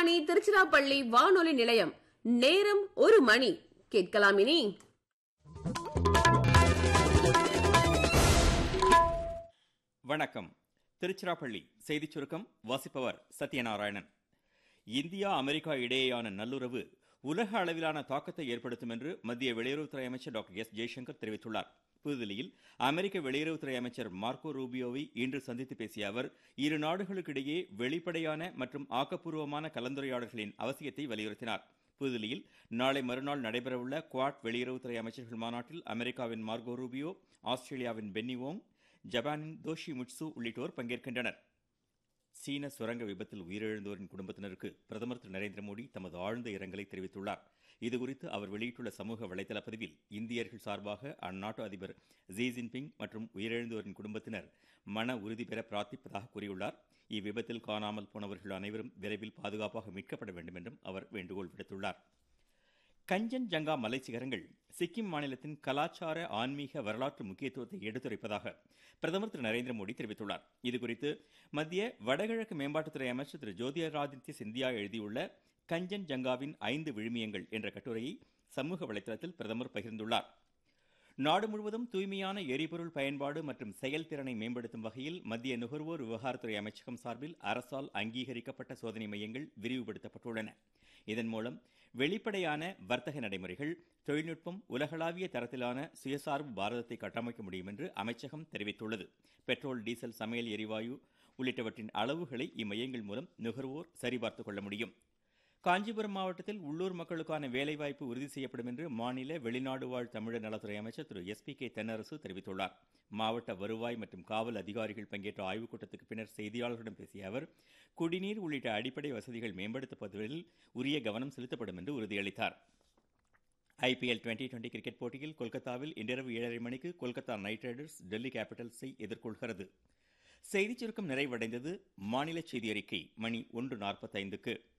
ஆகாஷ்வாணி திருச்சிராப்பள்ளி வானொலி நிலையம் நேரம் ஒரு மணி கேட்கலாம் இனி வணக்கம் திருச்சிராப்பள்ளி செய்திச் சுருக்கம் வாசிப்பவர் சத்யநாராயணன் இந்தியா அமெரிக்கா இடையேயான நல்லுறவு உலக அளவிலான தாக்கத்தை ஏற்படுத்தும் என்று மத்திய வெளியுறவுத்துறை அமைச்சர் டாக்டர் எஸ் ஜெய்சங்கர் தெரிவித்துள்ளார் புதுதில்லியில் அமெரிக்க வெளியுறவுத்துறை அமைச்சர் மார்க்கோ ரூபியோவை இன்று சந்தித்து பேசிய அவர் இரு நாடுகளுக்கிடையே வெளிப்படையான மற்றும் ஆக்கப்பூர்வமான கலந்துரையாடல்களின் அவசியத்தை வலியுறுத்தினார் புதுதில்லியில் நாளை மறுநாள் நடைபெறவுள்ள குவாட் வெளியுறவுத்துறை அமைச்சர்கள் மாநாட்டில் அமெரிக்காவின் மார்கோ ரூபியோ ஆஸ்திரேலியாவின் பென்னி வோங் ஜப்பானின் தோஷி முட்சு உள்ளிட்டோர் பங்கேற்கின்றனர் சீன சுரங்க விபத்தில் உயிரிழந்தோரின் குடும்பத்தினருக்கு பிரதமர் திரு நரேந்திர மோடி தமது ஆழ்ந்த இரங்கலை தெரிவித்துள்ளார் இதுகுறித்து அவர் வெளியிட்டுள்ள சமூக வலைதள பதிவில் இந்தியர்கள் சார்பாக அந்நாட்டு அதிபர் ஜி ஜின்பிங் மற்றும் உயிரிழந்தோரின் குடும்பத்தினர் மன உறுதி பெற பிரார்த்திப்பதாக கூறியுள்ளார் இவ்விபத்தில் காணாமல் போனவர்கள் அனைவரும் விரைவில் பாதுகாப்பாக மீட்கப்பட வேண்டும் என்றும் அவர் வேண்டுகோள் விடுத்துள்ளார் கஞ்சன் ஜங்கா மலை சிகரங்கள் சிக்கிம் மாநிலத்தின் கலாச்சார ஆன்மீக வரலாற்று முக்கியத்துவத்தை எடுத்துரைப்பதாக பிரதமர் திரு நரேந்திர மோடி தெரிவித்துள்ளார் இதுகுறித்து மத்திய வடகிழக்கு மேம்பாட்டுத்துறை அமைச்சர் திரு ஜோதிராதித்ய சிந்தியா எழுதியுள்ள கஞ்சன் ஜங்காவின் ஐந்து விழுமியங்கள் என்ற கட்டுரையை சமூக வலைதளத்தில் பிரதமர் பகிர்ந்துள்ளார் நாடு முழுவதும் தூய்மையான எரிபொருள் பயன்பாடு மற்றும் செயல்திறனை மேம்படுத்தும் வகையில் மத்திய நுகர்வோர் விவகாரத்துறை அமைச்சகம் சார்பில் அரசால் அங்கீகரிக்கப்பட்ட சோதனை மையங்கள் விரிவுபடுத்தப்பட்டுள்ளன இதன் மூலம் வெளிப்படையான வர்த்தக நடைமுறைகள் தொழில்நுட்பம் உலகளாவிய தரத்திலான சுயசார்பு பாரதத்தை கட்டமைக்க முடியும் என்று அமைச்சகம் தெரிவித்துள்ளது பெட்ரோல் டீசல் சமையல் எரிவாயு உள்ளிட்டவற்றின் அளவுகளை இம்மையங்கள் மூலம் நுகர்வோர் சரிபார்த்துக் கொள்ள முடியும் காஞ்சிபுரம் மாவட்டத்தில் உள்ளூர் மக்களுக்கான வேலைவாய்ப்பு உறுதி செய்யப்படும் என்று மாநில வெளிநாடு வாழ் தமிழர் நலத்துறை அமைச்சர் திரு எஸ் பி கே தென்னரசு தெரிவித்துள்ளார் மாவட்ட வருவாய் மற்றும் காவல் அதிகாரிகள் பங்கேற்ற ஆய்வுக் கூட்டத்துக்கு பின்னர் செய்தியாளர்களிடம் பேசிய அவர் குடிநீர் உள்ளிட்ட அடிப்படை வசதிகள் மேம்படுத்தப்படுவதில் உரிய கவனம் செலுத்தப்படும் என்று உறுதியளித்தார் ஐபிஎல் டுவெண்டி டுவெண்டி கிரிக்கெட் போட்டியில் கொல்கத்தாவில் இன்றிரவு ஏழரை மணிக்கு கொல்கத்தா நைட் ரைடர்ஸ் டெல்லி கேபிட்டல்ஸை எதிர்கொள்கிறது செய்திச் சுருக்கம் நிறைவடைந்தது மாநில செய்தி அறிக்கை மணி ஒன்று நாற்பத்தைந்துக்கு